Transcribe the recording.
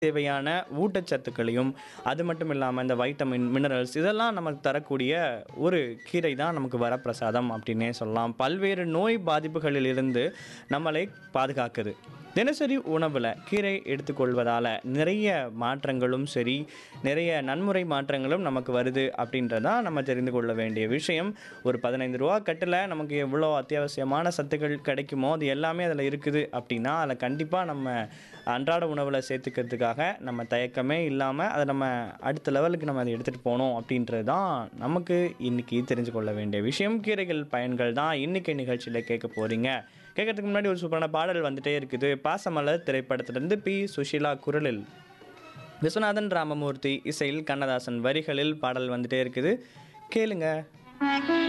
தேவையான ஊட்டச்சத்துக்களையும் அது மட்டும் இல்லாமல் இந்த வைட்டமின் மினரல்ஸ் இதெல்லாம் நமக்கு தரக்கூடிய ஒரு கீரை தான் நமக்கு வரப்பிரசாதம் அப்படின்னே சொல்லலாம் பல்வேறு நோய் பாதிப்புகளிலிருந்து நம்மளை பாதுகாக்குது தினசரி உணவில் கீரை எடுத்துக்கொள்வதால் நிறைய மாற்றங்களும் சரி நிறைய நன்முறை மாற்றங்களும் நமக்கு வருது அப்படின்றதான் நம்ம தெரிந்து கொள்ள வேண்டிய விஷயம் ஒரு பதினைந்து ரூபா கட்டில் நமக்கு எவ்வளோ அத்தியாவசியமான சத்துக்கள் கிடைக்குமோ அது எல்லாமே அதில் இருக்குது அப்படின்னா அதில் கண்டிப்பாக நம்ம அன்றாட உணவில் சேர்த்துக்கிறதுக்காக நம்ம தயக்கமே இல்லாமல் அதை நம்ம அடுத்த லெவலுக்கு நம்ம அதை எடுத்துகிட்டு போகணும் அப்படின்றது தான் நமக்கு இன்றைக்கி தெரிஞ்சு கொள்ள வேண்டிய விஷயம் கீரைகள் பயன்கள் தான் இன்றைக்கி நிகழ்ச்சியில் கேட்க போகிறீங்க கேட்கறதுக்கு முன்னாடி ஒரு சூப்பரான பாடல் வந்துட்டே இருக்குது பாசமலர் திரைப்படத்திலிருந்து பி சுஷீலா குரலில் விஸ்வநாதன் ராமமூர்த்தி இசையில் கண்ணதாசன் வரிகளில் பாடல் வந்துட்டே இருக்குது கேளுங்க